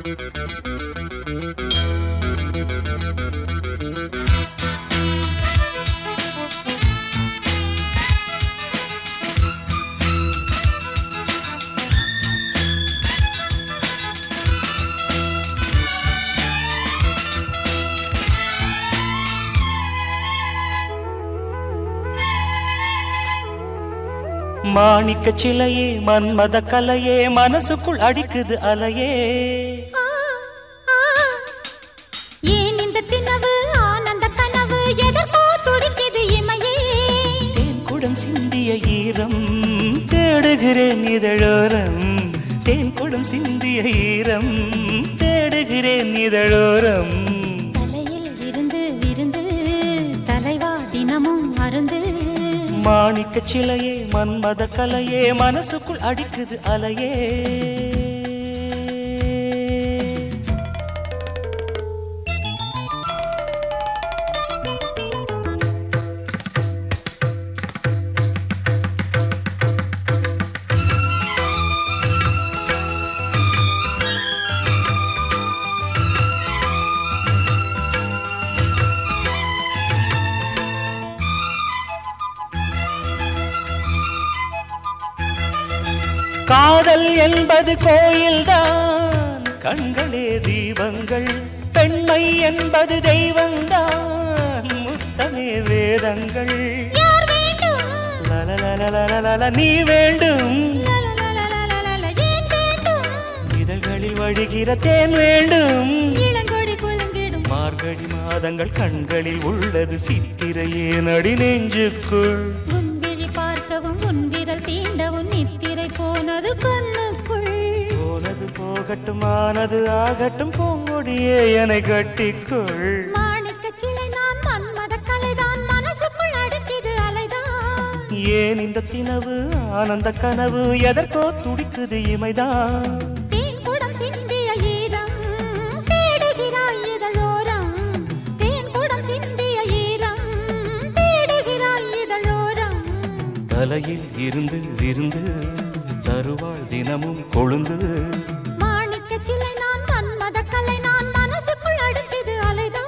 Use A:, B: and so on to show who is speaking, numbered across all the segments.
A: மாணிக்க சிலையே மன்மத கலையே மனசுக்குள் அடிக்குது அலையே
B: ஆ, ஆ. ஏன் இந்த தினவு ஆனந்த கனவு எதற்கோ துடிக்குது இமையே
A: தேன் குடம் சிந்திய ஈரம் தேடுகிறேன் இதழோரம் தேன் குடம் சிந்திய ஈரம் தேடுகிறேன் இதழோரம்
B: தலையில் இருந்து விருந்து தலைவா தினமும் அருந்து
A: மாணிக்க சிலையே மன்மத கலையே மனசுக்குள் அடிக்குது அலையே காதல் என்பது கோயில்தான் கண்களே தீபங்கள் பெண்மை என்பது தெய்வந்தான் முத்தமே வேதங்கள்
B: யார் வேண்டும்
A: லலலலலலலல, நீ வேண்டும்
B: லலலலலலலல, ஏன் வேண்டும்
A: இதழ்களில் வழிகிற தேன் வேண்டும்
B: இளங்கொடி குலுங்கிடும்
A: மார்கழி மாதங்கள் கண்களில் உள்ளது சித்திரையே நடி நெஞ்சுக்குள்
B: உன் விழி பார்க்கவும் உன் விரல் தீண்டவும் நித்திரை போனது கண்ணுக்குள்
A: போனது போகட்டும் ஆனது ஆகட்டும் பூங்கொடியே என கட்டிக்கொள்
B: மாணிக்கச் சிலை நான் மன்மத கலைதான் மனசுக்குள் அடிக்குது அலைதான்
A: ஏன் இந்த தினவு ஆனந்த கனவு எதற்கோ துடிக்குது இமைதான்
B: தேன் குடம் சிந்திய ஈரம் தேடுகிறாய் இதழோரம் தேன் குடம் சிந்திய ஈரம் தேடுகிறாய் இதழோரம்
A: தலையில் இருந்து விருந்து தருவாள் தினமும் கொழுந்து
B: மாணிக்கச் சிலை நான் மன்மத கலை நான் மனசுக்குள் அடிக்குது அலைதான்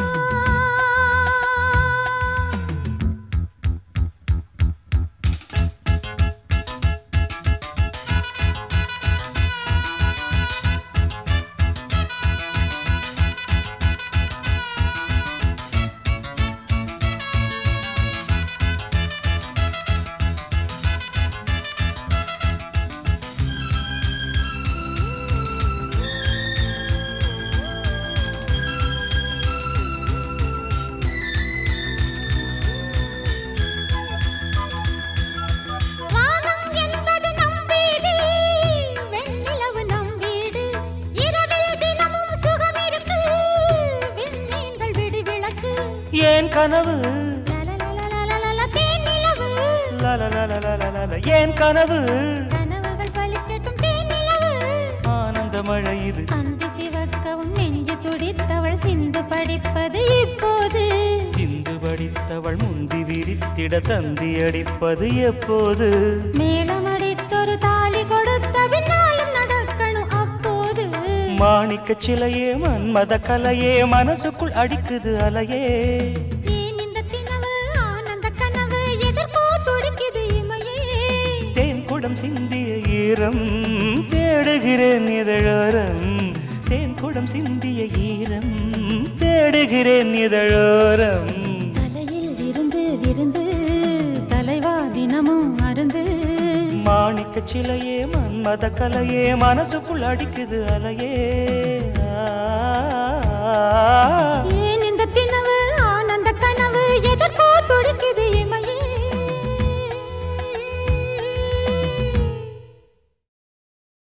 B: வானம் என்பது நம் வீடு வெண்ணிலவு நம் வீடு இரவில் தினமும் சுகம் இருக்கு விண்மீன்கள் விடி விளக்கு
A: ஏன் கனவு
B: லலலலலலலல, தேனிலவு
A: லலலலலலலல, ஏன் கனவு
B: கனவுகள் பலிக்கட்டும் தேனிலவு
A: ஆனந்த மழை இது
B: அந்தி சிவக்கவும் நெஞ்சு துடித்தவள் சிந்து படிப்பது இப்போது
A: சிந்து படித்தவள் முந்தி விரித்திட தந்தி அடிப்பது எப்போது
B: மேளமடித்தொரு தாலி கொடுத்த பின்னாலும் நடக்கணும் அப்போது
A: மாணிக்க சிலையே மன்மத கலையே மனசுக்குள் அடிக்குது அலையே
B: ஏன் இந்த தினவு ஆனந்த கனவு எதற்கோ துடிக்குது இமையே
A: தேன் குடம் சிந்திய ஈரம் தேடுகிறேன் இதழோரம் தேன் குடம் சிந்திய ஈரம் தேடுகிறேன் இதழோரம்
B: தலையில் இருந்து விருந்து தலைவா தினமும் அருந்து
A: மாணிக்க சிலையே மன்மத கலையே மனசுக்குள் அடிக்குது அலையே ஆ,
B: ஏ